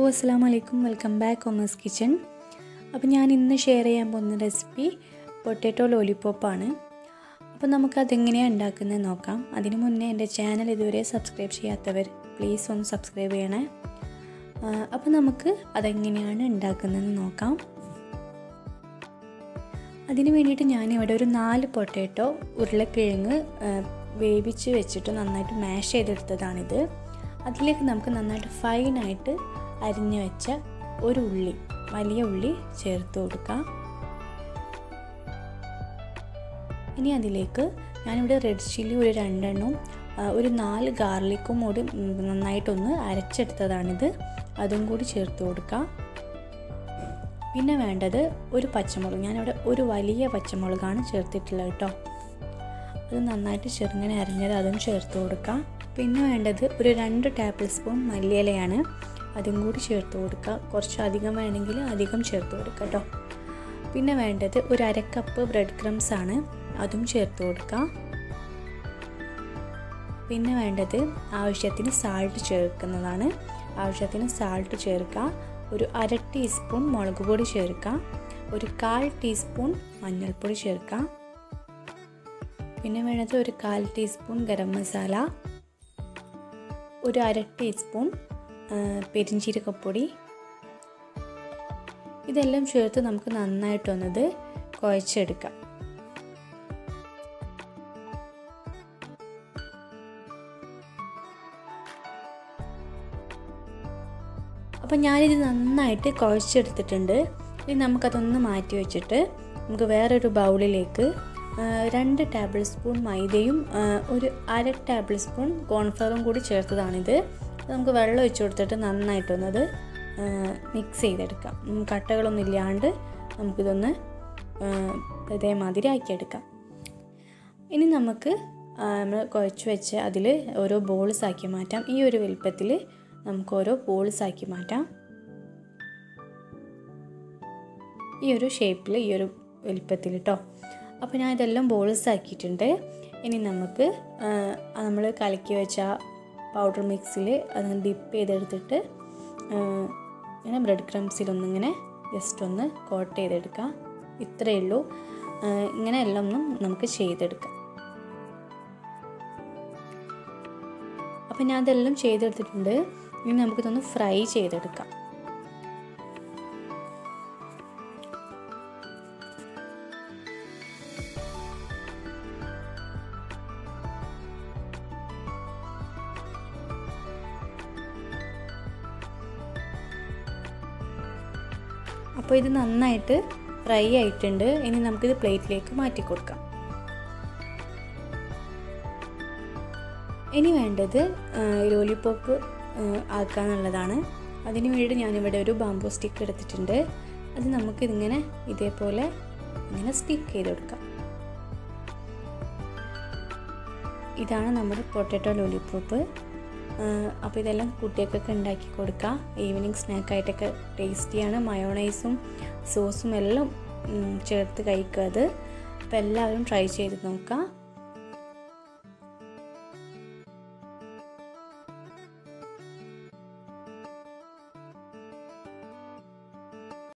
അസ്സാം വലൈക്കും welcome back commerce kitchen അപ്പോൾ ഞാൻ ഇന്ന് ഷെയർ ചെയ്യാൻ പോകുന്ന റെസിപ്പി പൊട്ടാറ്റോ ലോലിപ്പോപ്പാണ് അപ്പോൾ നമുക്കതെങ്ങനെയാണ് ഉണ്ടാക്കുന്നത് നോക്കാം അതിനു മുന്നേ എൻ്റെ ചാനൽ ഇതുവരെ സബ്സ്ക്രൈബ് ചെയ്യാത്തവർ പ്ലീസ് ഒന്ന് സബ്സ്ക്രൈബ് ചെയ്യണേ ആ, അപ്പോൾ നമുക്ക് അതെങ്ങനെയാണ് ഉണ്ടാക്കുന്നതെന്ന് നോക്കാം അതിന് വേണ്ടിയിട്ട് ഞാനിവിടെ ഒരു നാല് പൊട്ടാറ്റോ ഉരുളക്കിഴങ്ങ് ആ, വേവിച്ച് വെച്ചിട്ട് നന്നായിട്ട് മാഷ് ചെയ്തെടുത്തതാണിത് അതിലേക്ക് നമുക്ക് നന്നായിട്ട് ഫൈനായിട്ട് അരിഞ്ഞു വെച്ച ഒരു ഉള്ളി വലിയ ഉള്ളി ചേർത്ത് കൊടുക്കാം ഇനി അതിലേക്ക് ഞാനിവിടെ റെഡ് ചില്ലി ഒരു രണ്ടെണ്ണവും ആ, ഒരു നാല് ഗാർലിക്കും കൂടി ഉം, നന്നായിട്ടൊന്ന് അരച്ചെടുത്തതാണിത് അതും കൂടി ചേർത്ത് കൊടുക്കാം പിന്നെ വേണ്ടത് ഒരു പച്ചമുളക് ഞാനിവിടെ ഒരു വലിയ പച്ചമുളകാണ് ചേർത്തിട്ടുള്ളത് കേട്ടോ അത് നന്നായിട്ട് ചെറുങ്ങനെ അരിഞ്ഞത് അതും ചേർത്ത് കൊടുക്കാം പിന്നെ വേണ്ടത് ഒരു രണ്ട് ടേബിൾ സ്പൂൺ മല്ലിയിലയാണ് അതും കൂടി ചേർത്ത് കൊടുക്കുക കുറച്ച് അധികം വേണമെങ്കിൽ അധികം ചേർത്ത് കൊടുക്കുക കേട്ടോ പിന്നെ വേണ്ടത് ഒരു അരക്കപ്പ് ബ്രെഡ് ക്രംസ് ആണ് അതും ചേർത്ത് കൊടുക്കാം പിന്നെ വേണ്ടത് ആവശ്യത്തിന് സാൾട്ട് ചേർക്കുന്നതാണ് ആവശ്യത്തിന് സാൾട്ട് ചേർക്കുക ഒരു അര ടീസ്പൂൺ മുളക് പൊടി ചേർക്കുക ഒരു കാൽ ടീസ്പൂൺ മഞ്ഞൾപ്പൊടി ചേർക്കുക പിന്നെ വേണ്ടത് ഒരു കാൽ ടീസ്പൂൺ ഗരം മസാല ഒരു അര ടീസ്പൂൺ പെരിഞ്ചീരകപ്പൊടി ഇതെല്ലാം ചേർത്ത് നമുക്ക് നന്നായിട്ടൊന്നത് കുഴച്ചെടുക്കാം അപ്പം ഞാനിത് നന്നായിട്ട് കുഴച്ചെടുത്തിട്ടുണ്ട് ഇനി നമുക്കതൊന്ന് മാറ്റി വെച്ചിട്ട് നമുക്ക് വേറൊരു ബൗളിലേക്ക് രണ്ട് ടേബിൾ സ്പൂൺ മൈദയും ഒരു അര ടേബിൾ സ്പൂൺ കോൺഫ്ലവറും കൂടി ചേർത്തതാണിത് നമുക്ക് വെള്ളം ഒഴിച്ചു കൊടുത്തിട്ട് നന്നായിട്ടൊന്നത് മിക്സ് ചെയ്തെടുക്കാം കട്ടകളൊന്നും ഇല്ലാണ്ട് നമുക്കിതൊന്ന് ഇതേമാതിരി ആക്കിയെടുക്കാം ഇനി നമുക്ക് നമ്മൾ കുഴച്ച് വെച്ച് അതിൽ ഓരോ ബോൾസ് ആക്കി മാറ്റാം ഈ ഒരു വലുപ്പത്തിൽ നമുക്ക് ഓരോ ബോൾസ് ആക്കി മാറ്റാം ഈ ഒരു ഷേപ്പിൽ ഈ ഒരു വലുപ്പത്തിൽ കേട്ടോ അപ്പോൾ ഞാൻ ഇതെല്ലാം ബോൾസ് ആക്കിയിട്ടുണ്ട് ഇനി നമുക്ക് നമ്മൾ കലക്കി വെച്ച പൗഡർ മിക്സിൽ അത് ഡിപ്പ് ചെയ്തെടുത്തിട്ട് ഇങ്ങനെ ബ്രെഡ് ക്രംസിലൊന്നിങ്ങനെ ജസ്റ്റ് ഒന്ന് കോട്ട് ചെയ്തെടുക്കാം ഇത്രയേ ഉള്ളൂ ഇങ്ങനെ എല്ലാം ഒന്നും നമുക്ക് ചെയ്തെടുക്കാം അപ്പം ഞാൻ അതെല്ലാം ചെയ്തെടുത്തിട്ടുണ്ട് ഇനി നമുക്കിതൊന്ന് ഫ്രൈ ചെയ്തെടുക്കാം അപ്പോൾ ഇത് നന്നായിട്ട് ഫ്രൈ ആയിട്ടുണ്ട് ഇനി നമുക്കിത് പ്ലേറ്റിലേക്ക് മാറ്റി കൊടുക്കാം ഇനി വേണ്ടത് ലോലിപോപ്പ് ആക്കാന്നുള്ളതാണ് അതിന് വേണ്ടി ഞാനിവിടെ ഒരു ബാംബു സ്റ്റിക്ക് എടുത്തിട്ടുണ്ട് അത് നമുക്കിതിങ്ങനെ ഇതേപോലെ ഇങ്ങനെ സ്റ്റിക്ക് ചെയ്ത് കൊടുക്കാം ഇതാണ് നമ്മുടെ പൊട്ടാറ്റോ ലോലിപോപ്പ് അപ്പോൾ ഇതെല്ലാം കുട്ടികൾക്കൊക്കെ ഉണ്ടാക്കി കൊടുക്കാം ഈവനിങ് സ്നാക്കായിട്ടൊക്കെ ടേസ്റ്റിയാണ് മയോണൈസും സോസും എല്ലാം ചേർത്ത് കഴിക്കുക അത് അപ്പോൾ എല്ലാവരും ട്രൈ ചെയ്ത് നോക്കാം